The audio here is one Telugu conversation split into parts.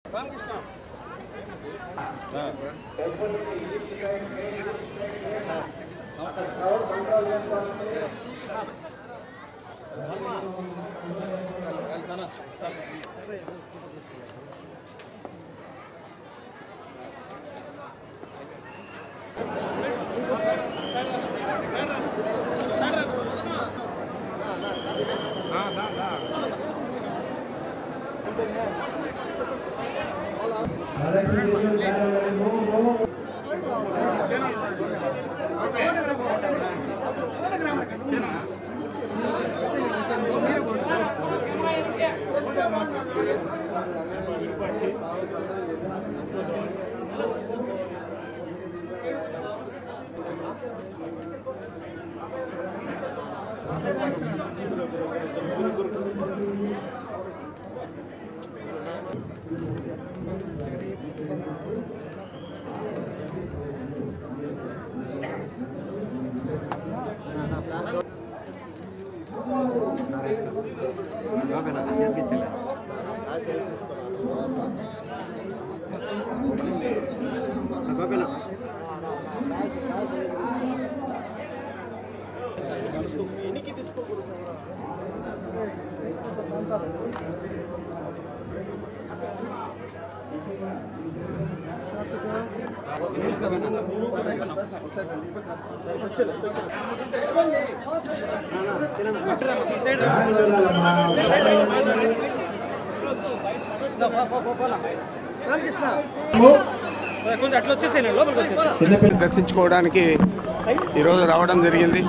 కొంచెం అట్లా వచ్చేసాను లోపలికి వచ్చేసాను దర్శించుకోవడానికి ఈరోజు రావడం జరిగింది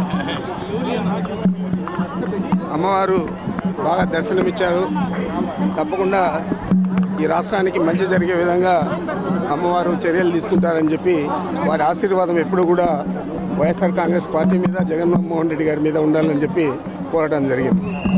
అమ్మవారు బాగా దర్శనమిచ్చారు తప్పకుండా ఈ రాష్ట్రానికి మంచి జరిగే విధంగా అమ్మవారు చర్యలు తీసుకుంటారని చెప్పి వారి ఆశీర్వాదం ఎప్పుడు కూడా వైఎస్ఆర్ కాంగ్రెస్ పార్టీ మీద జగన్మోహన్ రెడ్డి గారి మీద ఉండాలని చెప్పి కోరడం జరిగింది